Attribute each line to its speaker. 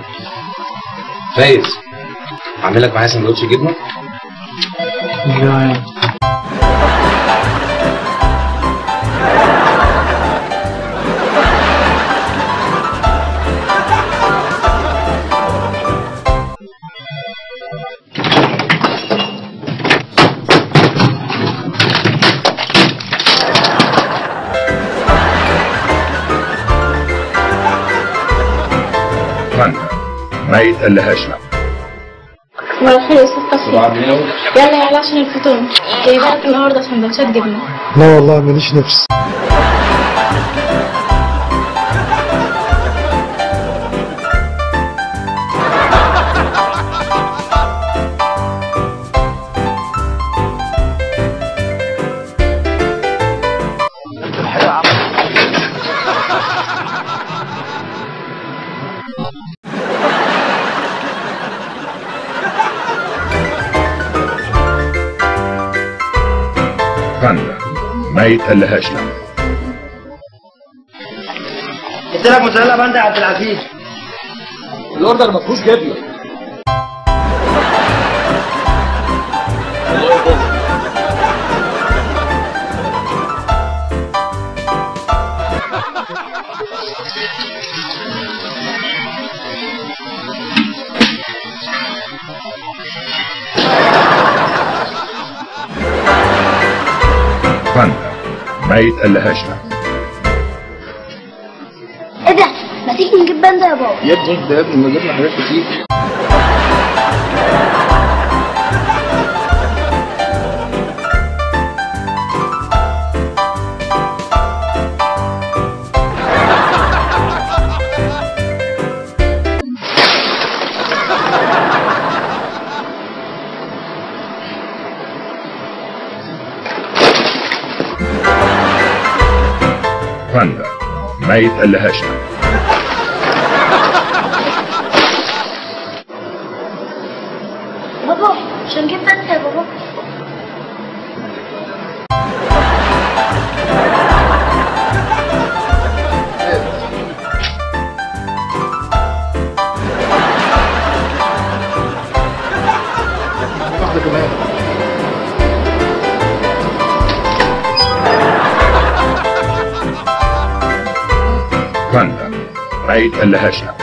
Speaker 1: فايز اعمل لك معايا سندوتش جبنه
Speaker 2: لا
Speaker 3: فن ما يتقلهاش لا
Speaker 4: صباح الخير يا استاذ قاسم يلا يلا عشان الفطور جايبه لك النهارده سندوتشات جبنه
Speaker 2: لا والله ماليش نفس
Speaker 3: فن ما يتقلهاش لا
Speaker 5: قلت لك موزاريلا باندا يا عبد العزيز
Speaker 1: الاوردر ما فيهوش جبنه
Speaker 3: فن ما يتقلهاش لا
Speaker 4: ايه ده ما تيجي نجيب باندا يا بابا
Speaker 5: يا ابني ده يا ابني ما جبنا حاجات كتير
Speaker 3: فن ما يتقلهاش لا
Speaker 4: بابا مش هنجيب باندا يا بابا
Speaker 5: واحده كمان
Speaker 3: فن ما يتقلهاش لا